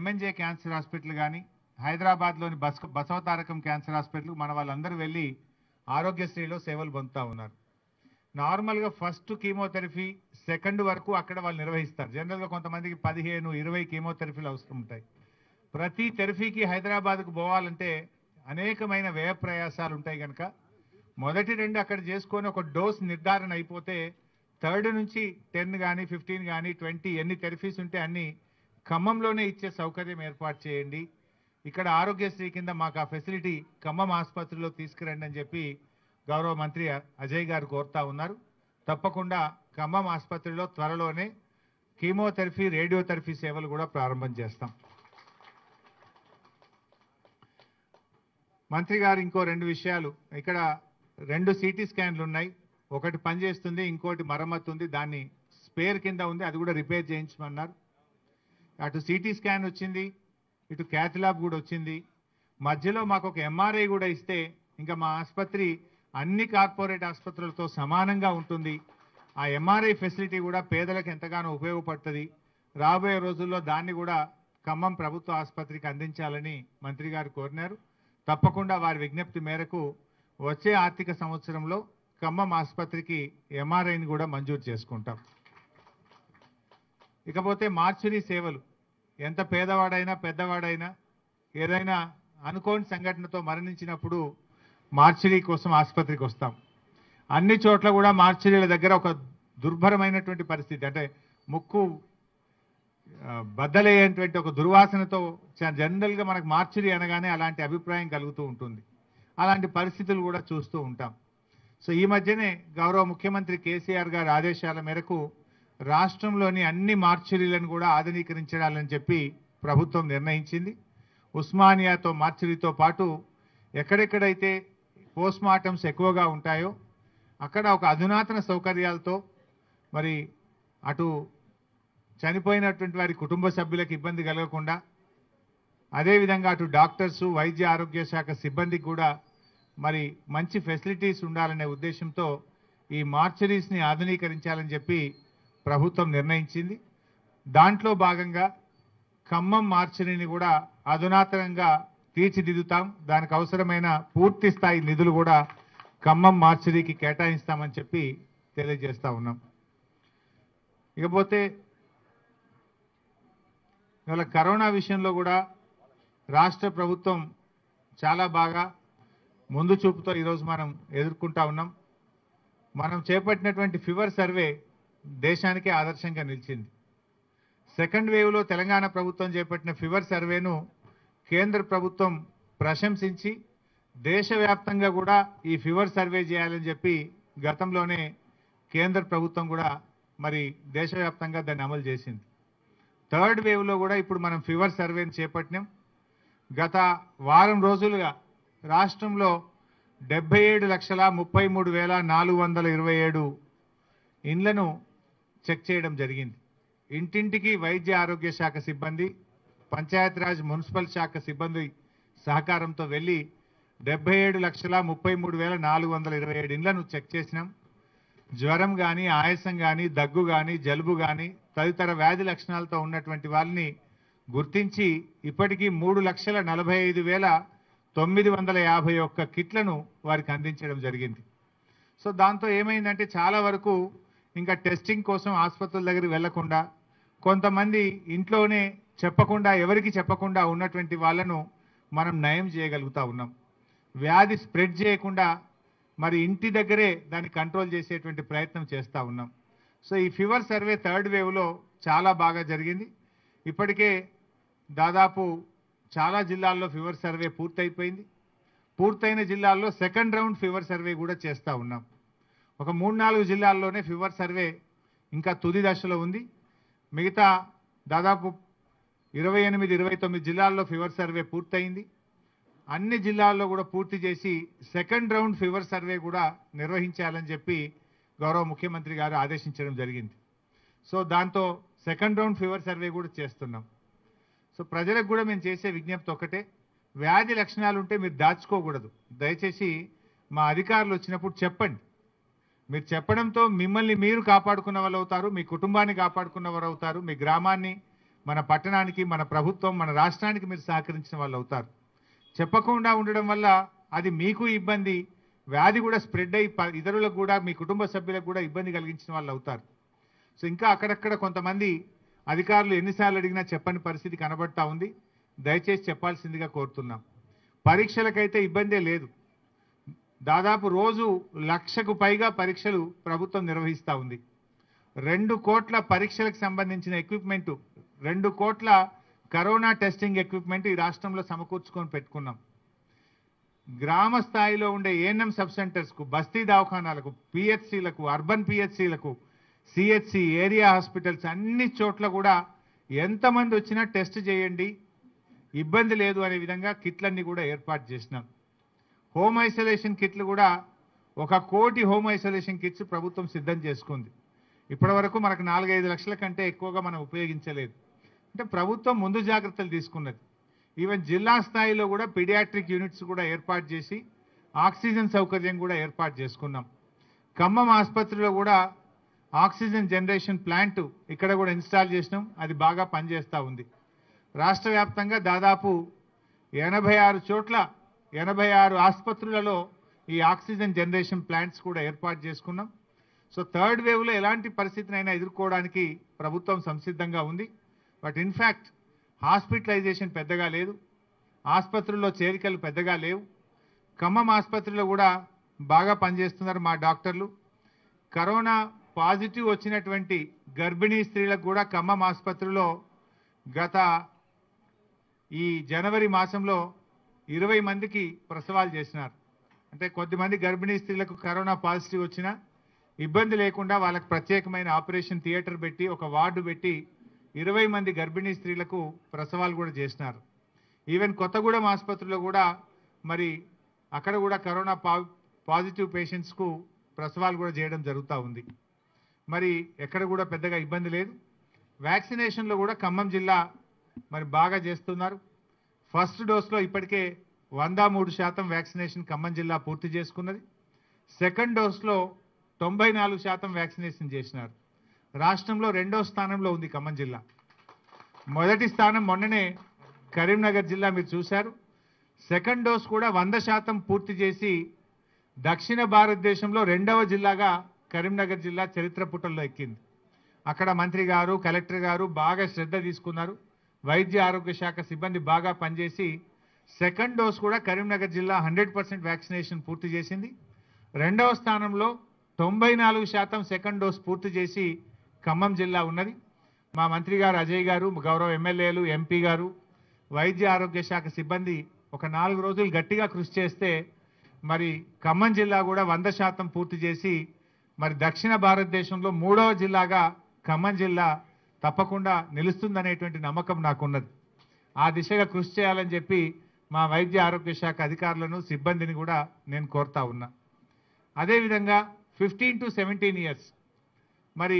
MNJ cancer hospital కానీ హైదరాబాద్లోని bus Basavatarakam cancer hospital మన వాళ్ళందరూ వెళ్ళి ఆరోగ్యశ్రీలో సేవలు పొందుతూ ఉన్నారు నార్మల్గా ఫస్ట్ కీమోథెరపీ సెకండ్ వరకు అక్కడ వాళ్ళు నిర్వహిస్తారు జనరల్గా కొంతమందికి పదిహేను ఇరవై కీమోథెరపీలు అవసరం ఉంటాయి ప్రతి థెరపీకి హైదరాబాద్కు పోవాలంటే అనేకమైన వ్యయ ప్రయాసాలు ఉంటాయి కనుక మొదటి రెండు అక్కడ చేసుకొని ఒక డోస్ నిర్ధారణ అయిపోతే థర్డ్ నుంచి టెన్ కానీ ఫిఫ్టీన్ కానీ ట్వంటీ ఎన్ని థెరపీస్ ఉంటే అన్ని ఖమ్మంలోనే ఇచ్చే సౌకర్యం ఏర్పాటు చేయండి ఇక్కడ ఆరోగ్యశ్రీ కింద మాకు ఆ ఫెసిలిటీ ఖమ్మం ఆసుపత్రిలో తీసుకురండి అని చెప్పి గౌరవ మంత్రి అజయ్ గారు కోరుతా ఉన్నారు తప్పకుండా ఖమ్మం ఆసుపత్రిలో త్వరలోనే కీమోథెరపీ రేడియోథెరపీ సేవలు కూడా ప్రారంభం చేస్తాం మంత్రి గారు ఇంకో రెండు విషయాలు ఇక్కడ రెండు సిటీ స్కాన్లు ఉన్నాయి ఒకటి పనిచేస్తుంది ఇంకోటి మరమ్మతు ఉంది దాన్ని స్పేర్ కింద ఉంది అది కూడా రిపేర్ చేయించమన్నారు అటు సిటీ స్కాన్ వచ్చింది ఇటు క్యాథ్ ల్యాబ్ కూడా వచ్చింది మధ్యలో మాకు ఒక ఎంఆర్ఐ కూడా ఇస్తే ఇంకా మా ఆసుపత్రి అన్ని కార్పొరేట్ ఆసుపత్రులతో సమానంగా ఉంటుంది ఆ ఎంఆర్ఐ ఫెసిలిటీ కూడా పేదలకు ఎంతగానో ఉపయోగపడుతుంది రాబోయే రోజుల్లో దాన్ని కూడా ఖమ్మం ప్రభుత్వ ఆసుపత్రికి అందించాలని మంత్రి గారు కోరినారు తప్పకుండా వారి విజ్ఞప్తి మేరకు వచ్చే ఆర్థిక సంవత్సరంలో ఖమ్మం ఆసుపత్రికి ఎంఆర్ఐని కూడా మంజూరు చేసుకుంటాం ఇకపోతే మార్చురీ సేవలు ఎంత పేదవాడైనా పెద్దవాడైనా ఏదైనా అనుకోని సంఘటనతో మరణించినప్పుడు మార్చురీ కోసం ఆసుపత్రికి వస్తాం అన్ని చోట్ల కూడా మార్చురీల దగ్గర ఒక దుర్భరమైనటువంటి పరిస్థితి అంటే ముక్కు ఆ, బద్దలయ్యేటువంటి ఒక దుర్వాసనతో చ- జనరల్గా మనకు మార్చురీ అనగానే అలాంటి అభిప్రాయం కలుగుతూ ఉంటుంది అలాంటి పరిస్థితులు కూడా చూస్తూ ఉంటాం సో ఈ మధ్యనే గౌరవ ముఖ్యమంత్రి కేసీఆర్ గారి ఆదేశాల మేరకు రాష్ట్రంలోని అన్ని మార్చురీలను కూడా ఆధునీకరించాలని చెప్పి ప్రభుత్వం నిర్ణయించింది ఉస్మానియాతో మార్చురీతో పాటు ఎక్కడెక్కడైతే పోస్ట్ మార్టమ్స్ ఎక్కువగా ఉంటాయో అక్కడ ఒక అధునాతన సౌకర్యాలతో మరి అటు చనిపోయినటువంటి వారి కుటుంబ సభ్యులకు ఇబ్బంది కలగకుండా అదేవిధంగా అటు డాక్టర్స్ వైద్య ఆరోగ్య శాఖ సిబ్బందికి కూడా మరి మంచి ఫెసిలిటీస్ ఉండాలనే ఉద్దేశంతో ఈ మార్చరీస్ని ఆధునీకరించాలని చెప్పి ప్రభుత్వం నిర్ణయించింది దాంట్లో భాగంగా ఖమ్మం మార్చరీని కూడా అధునాతనంగా తీర్చిదిద్దుతాం దానికి అవసరమైన పూర్తి స్థాయి నిధులు కూడా ఖమ్మం మార్చరీకి కేటాయిస్తామని చెప్పి తెలియజేస్తా ఉన్నాం ఇకపోతే ఇవాళ కరోనా విషయంలో కూడా రాష్ట్ర ప్రభుత్వం చాలా బాగా ముందు చూపుతో ఈరోజు మనం ఎదుర్కొంటా ఉన్నాం మనం చేపట్టినటువంటి ఫీవర్ సర్వే దేశానికే ఆదర్శంగా నిలిచింది సెకండ్ వేవ్లో తెలంగాణ ప్రభుత్వం చేపట్టిన ఫీవర్ సర్వేను కేంద్ర ప్రభుత్వం ప్రశంసించి దేశవ్యాప్తంగా కూడా ఈ ఫీవర్ సర్వే చేయాలని చెప్పి గతంలోనే కేంద్ర ప్రభుత్వం కూడా మరి దేశవ్యాప్తంగా దాన్ని అమలు చేసింది థర్డ్ వేవ్లో కూడా ఇప్పుడు మనం ఫీవర్ సర్వేని చేపట్టినాం గత వారం రోజులుగా రాష్ట్రంలో డెబ్బై ఏడు లక్షల ముప్పై మూడు వేల నాలుగు వందల ఇరవై ఏడు ఇండ్లను చెక్ చేయడం జరిగింది ఇంటింటికి వైద్య ఆరోగ్య శాఖ సిబ్బంది పంచాయతీరాజ్ మున్సిపల్ శాఖ సిబ్బంది సహకారంతో వెళ్ళి డెబ్బై ఏడు లక్షల ముప్పై మూడు వేల నాలుగు వందల ఇరవై ఏడు ఇండ్లను చెక్ చేసినాం జ్వరం కానీ ఆయాసం కానీ దగ్గు కానీ జలుబు కానీ తదితర వ్యాధి లక్షణాలతో ఉన్నటువంటి వాళ్ళని గుర్తించి ఇప్పటికీ మూడు లక్షల నలభై ఐదు వేల తొమ్మిది వందల యాభై ఒక్క కిట్లను వారికి అందించడం జరిగింది సో దాంతో ఏమైందంటే చాలా వరకు ఇంకా టెస్టింగ్ కోసం ఆసుపత్రుల దగ్గరికి వెళ్లకుండా కొంతమంది ఇంట్లోనే చెప్పకుండా ఎవరికి చెప్పకుండా ఉన్నటువంటి వాళ్ళను మనం నయం చేయగలుగుతా ఉన్నాం వ్యాధి స్ప్రెడ్ చేయకుండా మరి ఇంటి దగ్గరే దాన్ని కంట్రోల్ చేసేటువంటి ప్రయత్నం చేస్తూ ఉన్నాం సో ఈ ఫీవర్ సర్వే థర్డ్ వేవ్లో చాలా బాగా జరిగింది ఇప్పటికే దాదాపు చాలా జిల్లాల్లో ఫీవర్ సర్వే పూర్తయిపోయింది పూర్తయిన జిల్లాల్లో సెకండ్ రౌండ్ ఫీవర్ సర్వే కూడా చేస్తూ ఉన్నాం ఒక మూడు నాలుగు జిల్లాల్లోనే ఫీవర్ సర్వే ఇంకా తుది దశలో ఉంది మిగతా దాదాపు ఇరవై ఎనిమిది ఇరవై తొమ్మిది జిల్లాల్లో ఫీవర్ సర్వే పూర్తయింది అన్ని జిల్లాల్లో కూడా పూర్తి చేసి సెకండ్ రౌండ్ ఫీవర్ సర్వే కూడా నిర్వహించాలని చెప్పి గౌరవ ముఖ్యమంత్రి గారు ఆదేశించడం జరిగింది సో దాంతో సెకండ్ రౌండ్ ఫీవర్ సర్వే కూడా చేస్తున్నాం సో ప్రజలకు కూడా మేము చేసే విజ్ఞప్తి ఒకటే వ్యాధి లక్షణాలు ఉంటే మీరు దాచుకోకూడదు దయచేసి మా అధికారులు వచ్చినప్పుడు చెప్పండి మీరు చెప్పడంతో మిమ్మల్ని మీరు కాపాడుకున్న వాళ్ళు అవుతారు మీ కుటుంబాన్ని కాపాడుకున్న వారు అవుతారు మీ గ్రామాన్ని మన పట్టణానికి మన ప్రభుత్వం మన రాష్ట్రానికి మీరు సహకరించిన వాళ్ళు అవుతారు చెప్పకుండా ఉండడం వల్ల అది మీకు ఇబ్బంది వ్యాధి కూడా స్ప్రెడ్ అయ్యి ప- ఇతరులకు కూడా మీ కుటుంబ సభ్యులకు కూడా ఇబ్బంది కలిగించిన వాళ్ళు అవుతారు సో ఇంకా అక్కడక్కడ కొంతమంది అధికారులు ఎన్నిసార్లు అడిగినా చెప్పని పరిస్థితి కనబడతా ఉంది దయచేసి చెప్పాల్సిందిగా కోరుతున్నాం పరీక్షలకైతే ఇబ్బందే లేదు దాదాపు రోజు లక్షకు పైగా పరీక్షలు ప్రభుత్వం నిర్వహిస్తూ ఉంది రెండు కోట్ల పరీక్షలకు సంబంధించిన ఎక్విప్మెంట్ రెండు కోట్ల కరోనా టెస్టింగ్ ఎక్విప్మెంట్ ఈ రాష్ట్రంలో సమకూర్చుకొని పెట్టుకున్నాం గ్రామ స్థాయిలో ఉండే ఏఎన్ఎం సబ్ సెంటర్స్కు బస్తీ దవాఖానాలకు పిహెచ్సిలకు అర్బన్ పిహెచ్సిలకు సిహెచ్సి ఏరియా హాస్పిటల్స్ అన్ని చోట్ల కూడా ఎంతమంది వచ్చినా టెస్ట్ చేయండి ఇబ్బంది లేదు అనే విధంగా కిట్లన్నీ కూడా ఏర్పాటు చేసినాం హోమ్ ఐసోలేషన్ కిట్లు కూడా ఒక కోటి హోమ్ ఐసోలేషన్ కిట్స్ ప్రభుత్వం సిద్ధం చేసుకుంది ఇప్పటి వరకు మనకు నాలుగైదు లక్షల కంటే ఎక్కువగా మనం ఉపయోగించలేదు అంటే ప్రభుత్వం ముందు జాగ్రత్తలు తీసుకున్నది ఈవెన్ జిల్లా స్థాయిలో కూడా పీడియాట్రిక్ యూనిట్స్ కూడా ఏర్పాటు చేసి ఆక్సిజన్ సౌకర్యం కూడా ఏర్పాటు చేసుకున్నాం ఖమ్మం ఆసుపత్రిలో కూడా ఆక్సిజన్ జనరేషన్ ప్లాంట్ ఇక్కడ కూడా ఇన్స్టాల్ చేసినాం అది బాగా పనిచేస్తూ ఉంది రాష్ట్ర వ్యాప్తంగా దాదాపు ఎనభై ఆరు చోట్ల ఎనభై ఆరు ఆసుపత్రులలో ఈ ఆక్సిజన్ జనరేషన్ ప్లాంట్స్ కూడా ఏర్పాటు చేసుకున్నాం సో థర్డ్ వేవ్లో ఎలాంటి పరిస్థితినైనా ఎదుర్కోవడానికి ప్రభుత్వం సంసిద్ధంగా ఉంది బట్ ఇన్ఫ్యాక్ట్ హాస్పిటలైజేషన్ పెద్దగా లేదు ఆసుపత్రుల్లో చేరికలు పెద్దగా లేవు ఖమ్మం ఆసుపత్రిలో కూడా బాగా పనిచేస్తున్నారు మా డాక్టర్లు కరోనా పాజిటివ్ వచ్చినటువంటి గర్భిణీ స్త్రీలకు కూడా ఖమ్మం ఆసుపత్రిలో గత ఈ జనవరి మాసంలో ఇరవై మందికి ప్రసవాలు చేసినారు అంటే కొద్దిమంది గర్భిణీ స్త్రీలకు కరోనా పాజిటివ్ వచ్చినా ఇబ్బంది లేకుండా వాళ్ళకి ప్రత్యేకమైన ఆపరేషన్ థియేటర్ పెట్టి ఒక వార్డు పెట్టి ఇరవై మంది గర్భిణీ స్త్రీలకు ప్రసవాలు కూడా చేసినారు ఈవెన్ కొత్తగూడెం ఆసుపత్రిలో కూడా మరి అక్కడ కూడా కరోనా పా పాజిటివ్ పేషెంట్స్కు ప్రసవాలు కూడా చేయడం జరుగుతూ ఉంది మరి ఎక్కడ కూడా పెద్దగా ఇబ్బంది లేదు వ్యాక్సినేషన్లో కూడా ఖమ్మం జిల్లా మరి బాగా చేస్తున్నారు ఫస్ట్ డోస్లో ఇప్పటికే వంద మూడు శాతం వ్యాక్సినేషన్ ఖమ్మం జిల్లా పూర్తి చేసుకున్నది సెకండ్ డోస్లో తొంభై నాలుగు శాతం వ్యాక్సినేషన్ చేసినారు రాష్ట్రంలో రెండో స్థానంలో ఉంది ఖమ్మం జిల్లా మొదటి స్థానం మొన్ననే కరీంనగర్ జిల్లా మీరు చూశారు సెకండ్ డోస్ కూడా వంద శాతం పూర్తి చేసి దక్షిణ భారతదేశంలో రెండవ జిల్లాగా కరీంనగర్ జిల్లా చరిత్ర పుటల్లో ఎక్కింది అక్కడ మంత్రి గారు కలెక్టర్ గారు బాగా శ్రద్ధ తీసుకున్నారు వైద్య ఆరోగ్య శాఖ సిబ్బంది బాగా పనిచేసి సెకండ్ డోస్ కూడా కరీంనగర్ జిల్లా హండ్రెడ్ పర్సెంట్ వ్యాక్సినేషన్ పూర్తి చేసింది రెండవ స్థానంలో తొంభై నాలుగు శాతం సెకండ్ డోస్ పూర్తి చేసి ఖమ్మం జిల్లా ఉన్నది మా మంత్రి గారు అజయ్ గారు గౌరవ ఎమ్మెల్యేలు ఎంపీ గారు వైద్య ఆరోగ్య శాఖ సిబ్బంది ఒక నాలుగు రోజులు గట్టిగా కృషి చేస్తే మరి ఖమ్మం జిల్లా కూడా వంద శాతం పూర్తి చేసి మరి దక్షిణ భారతదేశంలో మూడవ జిల్లాగా ఖమ్మం జిల్లా తప్పకుండా నిలుస్తుందనేటువంటి నమ్మకం నాకున్నది ఆ దిశగా కృషి చేయాలని చెప్పి మా వైద్య ఆరోగ్య శాఖ అధికారులను సిబ్బందిని కూడా నేను కోరుతా ఉన్నా అదేవిధంగా ఫిఫ్టీన్ టు సెవెంటీన్ ఇయర్స్ మరి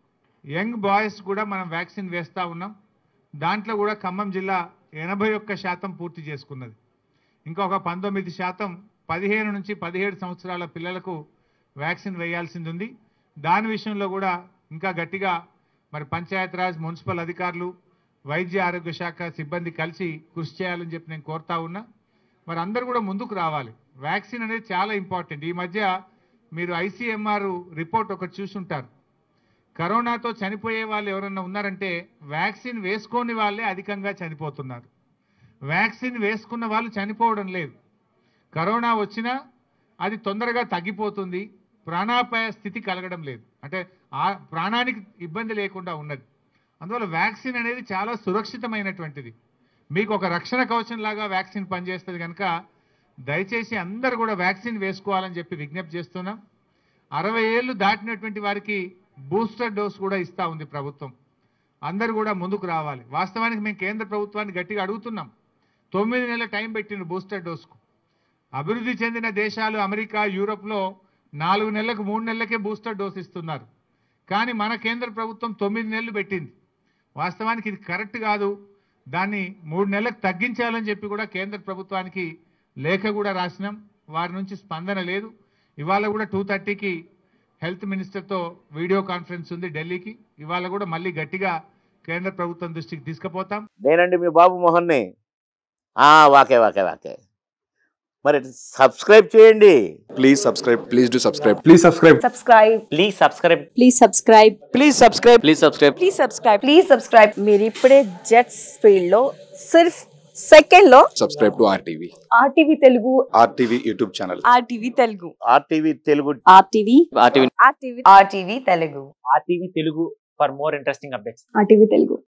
యంగ్ బాయ్స్ కూడా మనం వ్యాక్సిన్ వేస్తూ ఉన్నాం దాంట్లో కూడా ఖమ్మం జిల్లా ఎనభై ఒక్క శాతం పూర్తి చేసుకున్నది ఇంకొక పంతొమ్మిది శాతం పదిహేను నుంచి పదిహేడు సంవత్సరాల పిల్లలకు వ్యాక్సిన్ వేయాల్సింది ఉంది దాని విషయంలో కూడా ఇంకా గట్టిగా మరి పంచాయతీరాజ్ మున్సిపల్ అధికారులు వైద్య ఆరోగ్య శాఖ సిబ్బంది కలిసి కృషి చేయాలని చెప్పి నేను కోరుతా ఉన్నా మరి అందరూ కూడా ముందుకు రావాలి వ్యాక్సిన్ అనేది చాలా ఇంపార్టెంట్ ఈ మధ్య మీరు ఐసీఎంఆర్ రిపోర్ట్ ఒకటి చూసుంటారు కరోనాతో చనిపోయే వాళ్ళు ఎవరన్నా ఉన్నారంటే వ్యాక్సిన్ వేసుకోని వాళ్ళే అధికంగా చనిపోతున్నారు వ్యాక్సిన్ వేసుకున్న వాళ్ళు చనిపోవడం లేదు కరోనా వచ్చినా అది తొందరగా తగ్గిపోతుంది ప్రాణాపాయ స్థితి కలగడం లేదు అంటే ఆ ప్రాణానికి ఇబ్బంది లేకుండా ఉన్నది అందువల్ల వ్యాక్సిన్ అనేది చాలా సురక్షితమైనటువంటిది మీకు ఒక రక్షణ కవచం లాగా వ్యాక్సిన్ పనిచేస్తుంది కనుక దయచేసి అందరూ కూడా వ్యాక్సిన్ వేసుకోవాలని చెప్పి విజ్ఞప్తి చేస్తున్నాం అరవై ఏళ్ళు దాటినటువంటి వారికి బూస్టర్ డోస్ కూడా ఇస్తా ఉంది ప్రభుత్వం అందరూ కూడా ముందుకు రావాలి వాస్తవానికి మేము కేంద్ర ప్రభుత్వాన్ని గట్టిగా అడుగుతున్నాం తొమ్మిది నెలల టైం పెట్టిండు బూస్టర్ డోస్కు అభివృద్ధి చెందిన దేశాలు అమెరికా యూరోప్లో నాలుగు నెలలకు మూడు నెలలకే బూస్టర్ డోస్ ఇస్తున్నారు కానీ మన కేంద్ర ప్రభుత్వం తొమ్మిది నెలలు పెట్టింది వాస్తవానికి ఇది కరెక్ట్ కాదు దాన్ని మూడు నెలలకు తగ్గించాలని చెప్పి కూడా కేంద్ర ప్రభుత్వానికి లేఖ కూడా రాసినాం వారి నుంచి స్పందన లేదు ఇవాళ కూడా టూ థర్టీకి హెల్త్ మినిస్టర్తో వీడియో కాన్ఫరెన్స్ ఉంది ఢిల్లీకి ఇవాళ కూడా మళ్ళీ గట్టిగా కేంద్ర ప్రభుత్వం దృష్టికి తీసుకుపోతాం నేనండి మీ బాబు మోహన్ని ఆ, వాకే వాకే వాకే మరి సబ్స్క్రైబ్ చేయండి Please subscribe. Please do subscribe. Please subscribe. subscribe please subscribe please subscribe Please subscribe. Please subscribe. please subscribe please subscribe మీరు ఇప్పుడే జెట్స్ ఫీల్డ్ లో సిర్ఫ్ సెకండ్ లో Subscribe to RTV. RTV Telugu RTV YouTube channel. RTV Telugu RTV Telugu RTV RTV RTV RTV Telugu RTV Telugu for more interesting updates. RTV Telugu